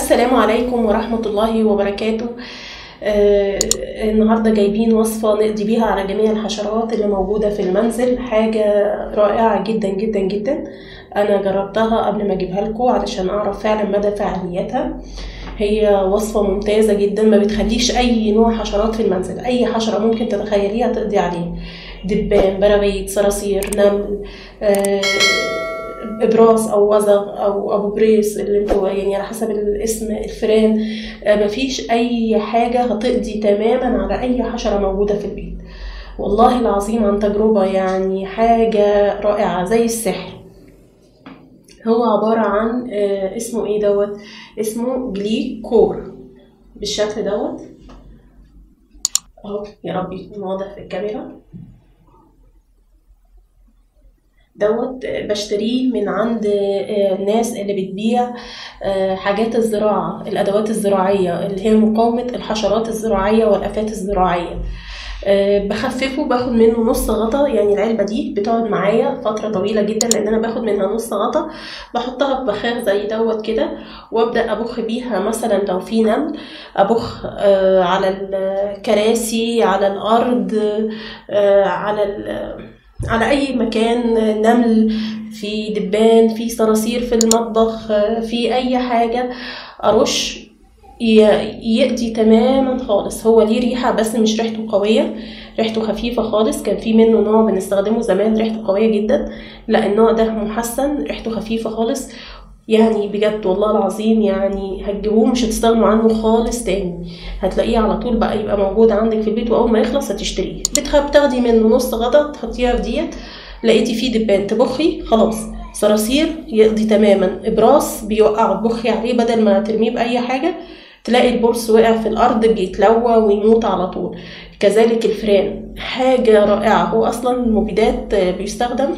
السلام عليكم ورحمة الله وبركاته آه النهاردة جايبين وصفة نقضي بيها على جميع الحشرات اللي موجودة في المنزل حاجة رائعة جدا جدا جدا أنا جربتها قبل ما أجيبها لكم علشان أعرف فعلا مدى فعاليتها هي وصفة ممتازة جدا ما بتخليش أي نوع حشرات في المنزل أي حشرة ممكن تتخيليها تقضي عليه دبان براغيث صراصير نمل آه ابراس او وزغ او ابو بريس اللي انتوا يعني على حسب الاسم الفئران آه مفيش اي حاجه هتقضي تماما على اي حشره موجوده في البيت والله العظيم عن تجربه يعني حاجه رائعه زي السحر هو عباره عن آه اسمه ايه دوت اسمه جليكور بالشكل دوت اهو يا رب يكون واضح في الكاميرا دوت بشتريه من عند الناس اللي بتبيع حاجات الزراعة الأدوات الزراعية اللي هي مقاومة الحشرات الزراعية والآفات الزراعية بخففه باخد منه نص غطا يعني العلبة دي بتقعد معايا فترة طويلة جدا لأن أنا باخد منها نص غطا بحطها في بخاخ زي دوت كده وأبدأ أبخ بيها مثلا لو في نمل أبخ على الكراسي على الأرض على على اي مكان نمل في دبان في صراصير في المطبخ في اي حاجه ارش يأتي تماما خالص هو ليه ريحة بس مش ريحته قوية ريحته خفيفة خالص كان في منه نوع بنستخدمه زمان ريحته قوية جدا لا النوع ده محسن ريحته خفيفة خالص يعني بجد والله العظيم يعني هتجيبوه مش هتستغنوا عنه خالص تاني هتلاقيه على طول بقى يبقى موجود عندك في البيت واول ما يخلص هتشتريه بتاخدي منه نص غطا تحطيها في ديت لقيتي فيه دبان تبخي خلاص صراصير يقضي تماما ابراس بيوقعه تبخي عليه بدل ما ترميه باي حاجه تلاقي البرص وقع في الارض بيتلوى ويموت على طول كذلك الفئران حاجه رائعه هو اصلا المبيدات بيستخدم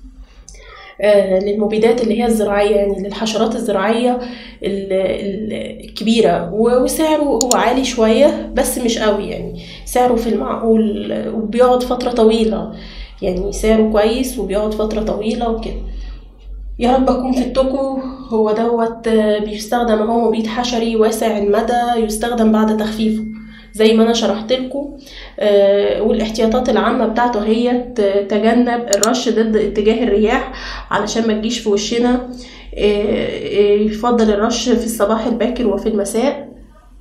للمبيدات اللي هي الزراعية يعني للحشرات الزراعية الكبيرة وسعره هو عالي شوية بس مش قوي يعني سعره في المعقول وبيقعد فترة طويلة يعني سعره كويس وبيقعد فترة طويلة وكده يا رب اكون فدتكم هو دوت بيستخدم هو مبيد حشري واسع المدى يستخدم بعد تخفيفه زي ما انا شرحت لكم آه والاحتياطات العامه بتاعته هي تجنب الرش ضد اتجاه الرياح علشان ما تجيش في وشنا آه يفضل الرش في الصباح الباكر وفي المساء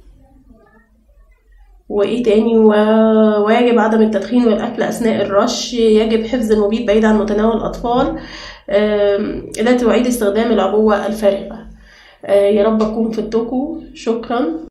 وايه تاني ويجب عدم التدخين والاكل اثناء الرش يجب حفظ المبيد بعيد عن متناول الاطفال آه لا تعيد استخدام العبوه الفارغه يا رب اكون فدتكم شكرا